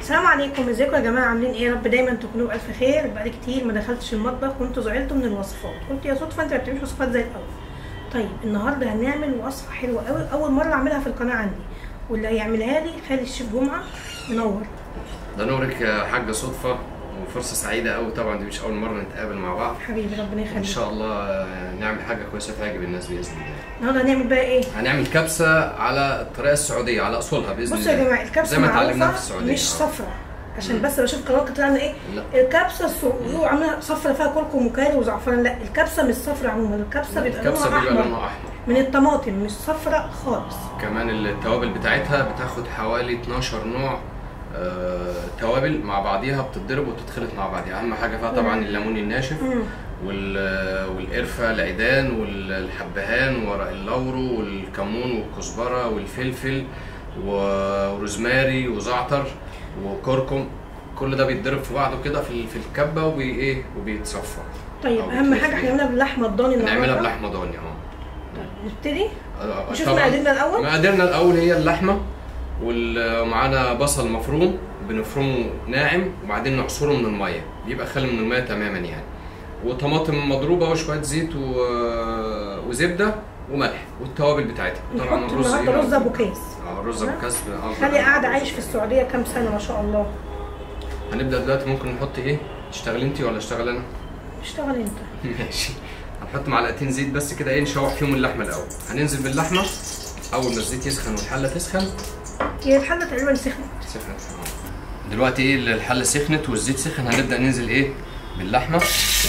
السلام عليكم ازيكم يا جماعه عاملين ايه يا رب دايما تكونوا بالف خير بقالي كتير ما دخلتش المطبخ كنت زعلتوا من الوصفات قلت يا صدفه انت ما بتعملش وصفات زي الاول طيب النهارده هنعمل وصفه حلوه قوي اول مره اعملها في القناه عندي واللي هيعملها لي خالد الشيف جمعه منور ده نورك يا حاجة صدفة وفرصة سعيدة قوي طبعا دي مش أول مرة نتقابل مع بعض حبيبي ربنا إن يخليك شاء الله آه، نعمل حاجة كويسة تعجب الناس بإذن الله النهارده هنعمل بقى ايه هنعمل كبسة على الطريقة السعودية على أصولها بإذن الله بصوا يا جماعه الكبسه زي ما اتعلمناها في معروفه السعودية مش آه. صفرا عشان بس بشوف قنوات كتير عامله ايه لا. الكبسه السعوديه عامله صفرا فيها كركم وكاري وزعفران لا الكبسه مش صفرا عموما الكبسه بيبقى الكبسة لونها بيبقى احمر لونها أحمر من الطماطم مش صفرا خالص كمان التوابل بتاعتها بتاخد حوالي 12 نوع آه، توابل مع بعضيها بتتضرب وتتخلط مع بعضيها اهم حاجه فيها طبعا الليمون الناشف مم. وال- والقرفه العيدان والحبهان ورق اللورو والكمون والكزبره والفلفل وروزماري وزعتر وكركم كل ده بيتضرب في بعضه كده في ال- في الكبه وبايه وبيتصفى طيب أو اهم بيتلف حاجه بيه. هنعملها باللحمه الضاني النهارده نعملها بلحمه ضاني اه طيب نبتدي آه، نشوف طبعاً. مقاديرنا الأول؟ مقاديرنا الاول هي اللحمه وال- ومعانا بصل مفروم بنفرمه ناعم وبعدين نعصره من الميه يبقى خالي من الميه تماما يعني وطماطم مضروبه وشويه زيت و... وزبده وملح والتوابل بتاعتها نحط النهارده هنا- رز ابو كاس اه رز ابو كاس آه، خالي قاعد رز عايش في كاس. السعوديه كام سنه ما شاء الله هنبدا دلوقتي ممكن نحط ايه تشتغلي انت ولا اشتغل انا اشتغل انت ماشي هنحط معلقتين زيت بس كده ايه نشوح فيهم اللحمه الاول هننزل باللحمه اول ما الزيت يسخن والحله تسخن هي الحله تقريبا سخنت سخنت اه. دلوقتي ايه الحله سخنت والزيت سخن هنبدا ننزل ايه باللحمه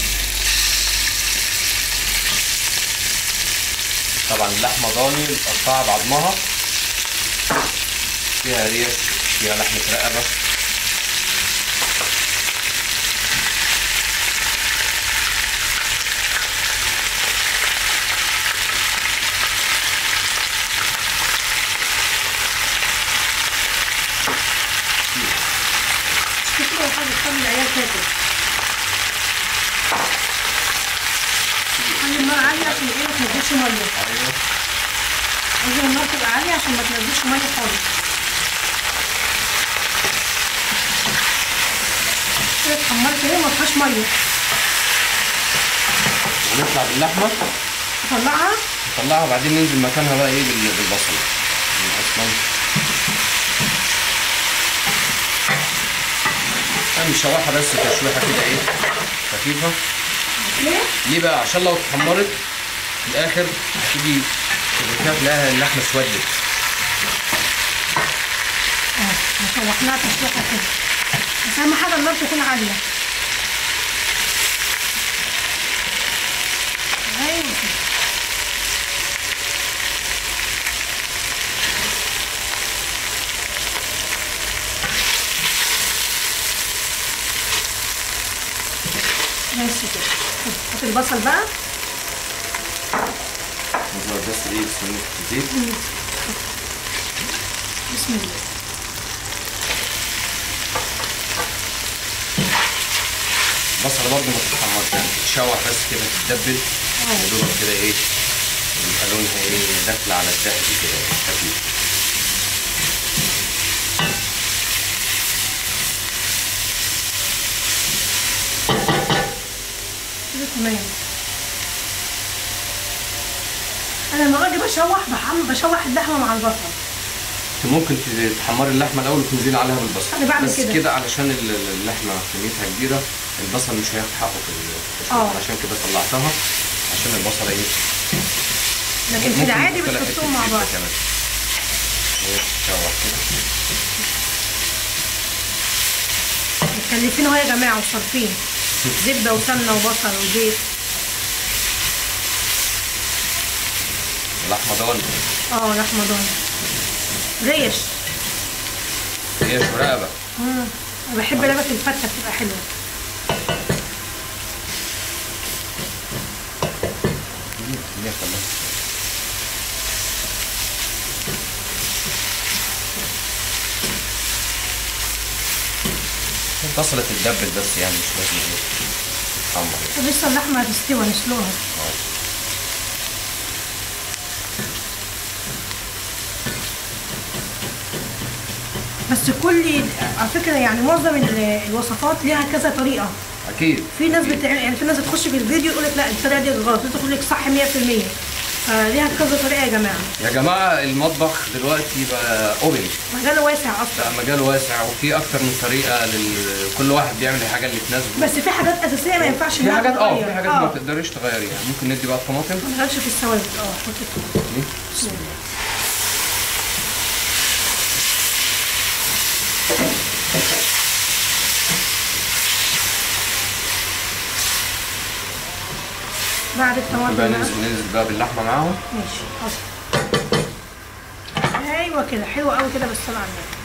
طبعا اللحمه ضاني متقطعه بعضمها فيها ريش فيها لحمه رقبه مش كده حاجه تخلي العيال تاكل خلي النار عاليه عشان ايه ما تنزلش ميه ايوه لازم النار تبقى عاليه عشان ما تنزلش ميه خالص كده اتحمرت اهي ما فيهاش ميه ونطلع باللحمه طلعها نطلعها وبعدين ننزل مكانها بقى ايه بال- بالبصل اصلا انا مشوحها بس تشويحه كده ايه خفيفه ليه؟ ليه بقى عشان لو اتحمرت في الاخر هتيجي كده تلاقيها اللحمه اسودت اه شوحناها تشويحه كده بس اهم حاجه النار تكون عاليه ايوه كده. ماشي كده حط البصل بقى نزود بس ايه سنه الزيت بسم الله البصله برضه ما تتحمرش يعني تتشوح بس كده تتدبل اه. يا دوبك كده ايه يبقى لونها ايه داخله على الذهبي كده خفيف كده تمام انا لما باجي بشوح بحم بشوح اللحمه مع البصل انت ممكن تحمري اللحمه الاول وتنزلي عليها بالبصل أنا بعمل بس كده. كده علشان ال- ال- اللحمه كميتها كبيره البصل مش هياخد حقه في التشويح اه. عشان كده طلعتها عشان البصل ايه لكن في ممكن العادي تحط لها بتحطهم حتة مع زبدة بعض كمان هي تتشوح كده متكلفين اهو يا جماعه وصارفين زبده وسمنه وبصل وزيت لحمه ضاني اه لحمه ضاني ريش ريش ورقبه مم. انا بحب لبس الفته بتبقى حلوه هي خلاص البصلة تتدبل بس يعني مش لازم ايه تتحمر طب لسه اللحمه هتستوي نسلقها بس كل على فكره يعني معظم ال- الوصفات ليها كذا طريقه اكيد في ناس بتعمل يعني في ناس تخش في الفيديو يقول لك لا الطريقه دي غلط انت تقول لك صح 100% فليها كذا طريقه يا جماعه يا جماعه المطبخ دلوقتي بقى اوبن مجاله واسع اصلا بقى مجال واسع وفي اكتر من طريقه لكل واحد بيعمل الحاجه اللي تناسبه بس في حاجات اساسيه ما ينفعش في إنها حاجات اه تتغير. في حاجات ما تقدريش تغيريها ممكن ندي بقى الطماطم ما تغيرش في الثوابت اه حط الطماطم. دي. بسم الله بعد الطماطم بقى بقى. ننزل ننزل بقى باللحمه معاهم ماشي حصل ايوه كده حلوه قوي كده بالصلاه على النبي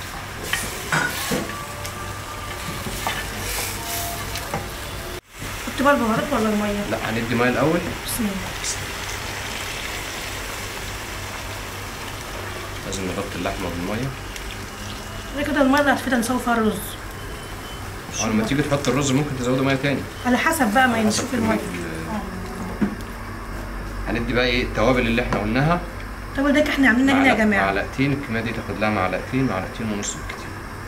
حط بقى البهارات ولا الميه لا هندي ميه الاول بسم الله لازم نغطي اللحمه بالميه بعد كده الميه اللي هتفيدها نسوي فيها الرز اه لما تيجي تحط الرز ممكن تزودي ميه تاني على حسب بقى ما على حسب ينشف الميه كمية اه هندي بقى ايه التوابل اللي احنا قلناها طب ده احنا عاملينها هنا يا معلق- جماعه معلقتين الكميه دي تاخد لها معلقتين معلقتين ونص بالكتير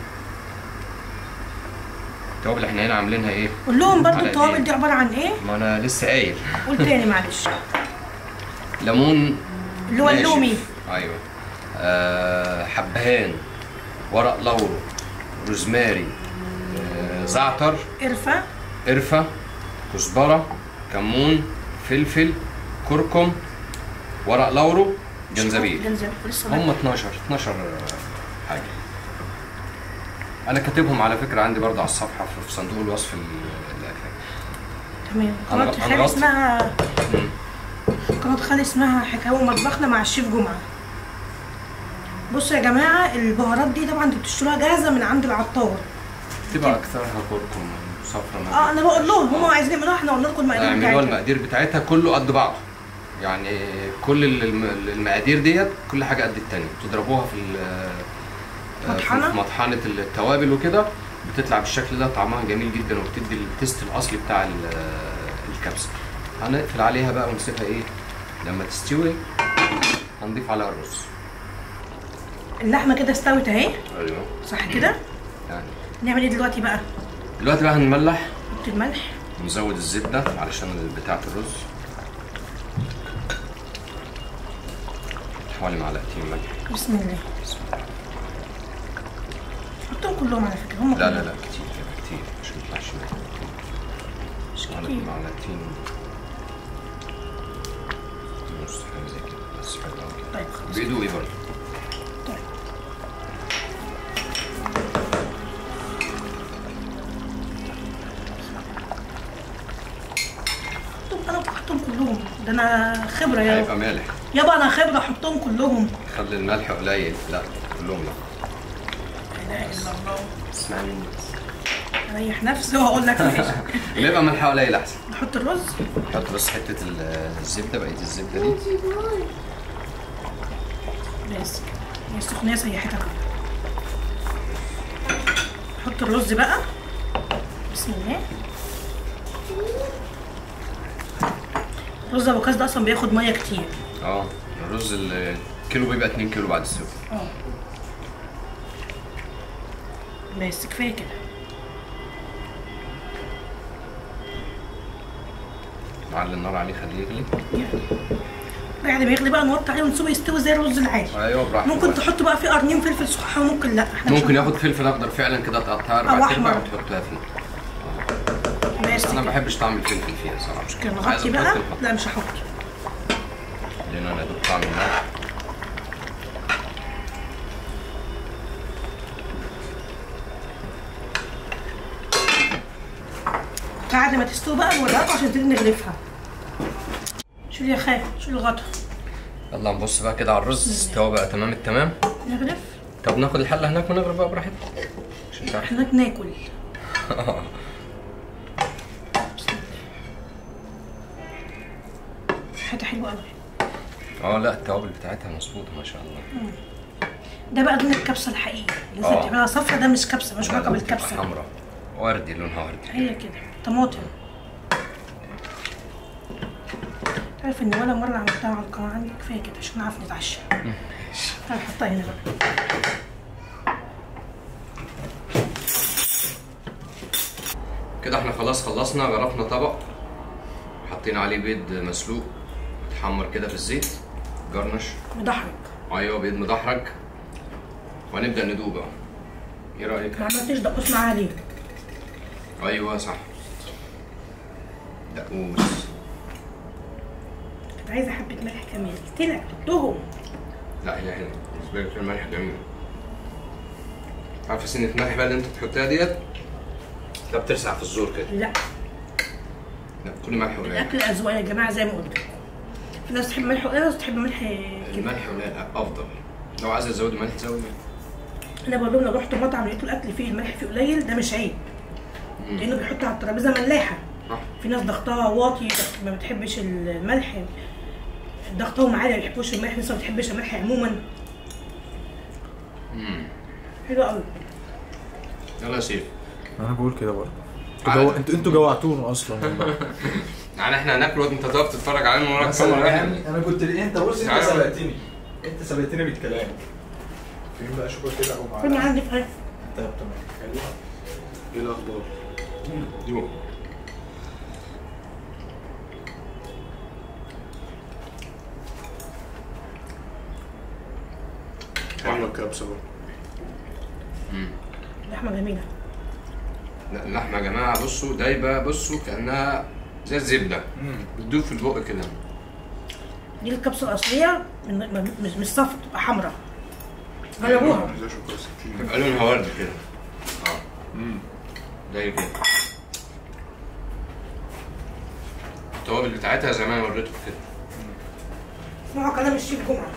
التوابل اللي احنا هنا عاملينها ايه قول لهم برضو معلقتين. التوابل دي عباره عن ايه ما انا لسه قايل قول تاني معلش ليمون اللي هو ناشف. اللومي ايوه آه حبهان ورق لورو روزماري آه زعتر قرفه قرفه كزبره كمون فلفل كركم ورق لورو جنزبيل جنزبيل لسه هم 12 12 حاجه انا كاتبهم على فكره عندي برضه على الصفحه في- في صندوق الوصف ال- الاكل تمام أنا قناه غ- خالي أنا غلط. اسمها مم. قناه خالي اسمها حكاوي مطبخنا مع الشيف جمعه بصوا يا جماعه البهارات دي طبعا انتوا بتشتروها جاهزه من عند العطار تبقى اكثرها كركم صفرا اه انا بقول لهم هم عايزين يعملوها احنا قلنا لكم المقادير اعملوها بتاعتها المقادير بتاعتها كله قد بعضه يعني كل الم- المقادير ديت كل حاجه قد التانية تضربوها في ال- مطحنة؟ في مطحنه التوابل وكده بتطلع بالشكل ده طعمها جميل جدا وبتدي التيست الاصلي بتاع ال- الكبسه هنقفل عليها بقى ونسيبها ايه لما تستوي هنضيف عليها الرز اللحمه كده استوت اهي ايوه صح كده يعني نعمل ايه دلوقتي بقى دلوقتي بقى هنملح نحط الملح ونزود الزبده علشان بتاعه الرز حوالي معلقتين ملح بسم الله حطهم كلهم على فكره هم لا لا كلهم. لا كتير كده كتير عشان ما يطلعش مش معلقة- كتير معلقتين نص حاجة زي كده بس حلو أوي كده طيب خلاص بيدوقي برضه طيب حطهم انا بحطهم كلهم ده انا خبره يا هيبقى مالح يابا انا خبره احطهم كلهم خلي الملح قليل لا كلهم لا لا اله الا الله اسمع مني اريح نفسي واقول لك ماشي بيبقى ملح قليل أحسن نحط الرز حط بس حتة ال- الزبدة بقية الزبدة دي بس هي السخونيه سيحتها كده نحط الرز بقى بسم الله رز ابو كاس ده اصلا بياخد ميه كتير اه الرز الكيلو بيبقى 2 كيلو بعد السوا اه بس كفايه كده معلي النار عليه خليه يغلي يعني بعد ما يغلي بقى نوطي عليه ونسيبه يستوي زي الرز العادي ايوه براحتك ممكن بقى. تحطوا بقى فيه قرنين فلفل صح وممكن لا احنا مش ممكن هنحط. ياخد فلفل اخضر فعلا كده تقطعها أو اربع ارباع أحمر. وتحطها فيه بس انا ما كده بحبش طعم الفلفل فيها صراحه كده عايز نغطي بقى أحط الحط. لا مش هحط لان انا دوب طعم الملح بعد ما تستوي بقى نوريها عشان تيجي نغلفها شيل يا خال شيل الغطا يلا نبص بقى كده على الرز استوى بقى تمام التمام نغلف طب ناخد الحله هناك ونغرب بقى براحتنا عشان تعرف احنا ناكل حاجه حلوه قوي اه لا التوابل بتاعتها مظبوطه ما شاء الله ده بقى لون الكبسه الحقيقي اللي انت آه. بتعملها صفرا ده مش كبسه مش لا، علاقه لا، بتبقى بالكبسه حمرا وردي لونها وردي هي كده طماطم تعرف ان ولا مره عملتها على القناه عندي كفايه كده عشان نعرف نتعشى هنحطها هنا بقى كده احنا خلاص خلصنا غرفنا طبق حطينا عليه بيض مسلوق متحمر كده في الزيت جرنش مدحرج ايوه بيض مدحرج وهنبدا ندوق بقى ايه رايك ما عملتش دقوس معاها ليه ايوه صح دقوس كنت عايزه حبه ملح كمان قلت لك حطهم لا هي حلوه بالنسبه لي الملح جميل عارفه سنه الملح بقى اللي انت بتحطها ديت ده بترسع في الزور كده لا لا كل ملح قليل الاكل اذواق يا جماعه زي ما قلت لكم في ناس تحب ملح قليل وناس تحب ملح كده الملح قليل افضل لو عايز تزود ملح زود ملح انا بقول لهم لو رحت مطعم لقيتوا الاكل فيه الملح فيه قليل ده مش عيب لانه بيحط على الترابيزه ملاحه صح في ناس ضغطها واطي ما بتحبش الملح ضغطهم عالي ما بيحبوش الملح ناس ما بتحبش الملح عموما امم حلو قوي يلا يا سيف انا بقول كده برضه عادي. انتوا جو... انتوا انتوا جوعتونا اصلا والله يعني احنا هناكل وانت تقف تتفرج علينا وراك مثلا كاميرا يعني انا كنت انت بص انت تعالى. سبقتني انت سبقتني بالكلام فين بقى شوفوا كده او فين معانا عندي فرق طيب تمام حلو ايه الاخبار؟ يو حلوه الكبسه برضه لحمه جميله لا اللحمه يا جماعه بصوا دايبه بصوا كانها زي الزبده بتدوب في البق كده دي الكبسه الاصليه من من- مش مش صفر تبقى حمراء جربوها زي شوكولاته بيبقى لونها وردي كده اه دايب كده التوابل بتاعتها زي ما انا وريتكم كده اسمعوا كلام الشيف جمعه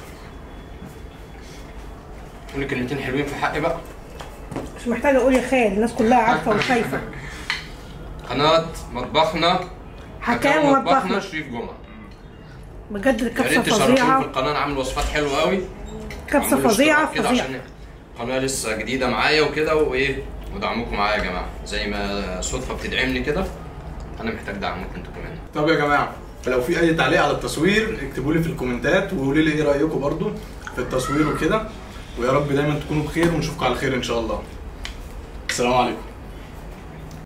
قولي كلمتين حلوين في حقي بقى مش محتاجه اقول يا خال الناس كلها عارفه وشايفه قناه مطبخنا حكاوي مطبخنا شريف جمعه بجد يا الكبسه ريت تشرفوني في فظيعه القناه انا عامل وصفات حلوه قوي كبسه عامل فظيعه اشتراك كده فظيعه عشان القناه لسه جديده معايا وكده وايه ودعمكم معايا يا جماعه زي ما صدفه بتدعمني كده انا محتاج دعمكم انتوا كمان طب يا جماعه لو في اي تعليق على التصوير اكتبوا لي في الكومنتات وقولوا لي ايه رايكم برضو في التصوير وكده ويا رب دايما تكونوا بخير ونشوفكم على خير ان شاء الله السلام عليكم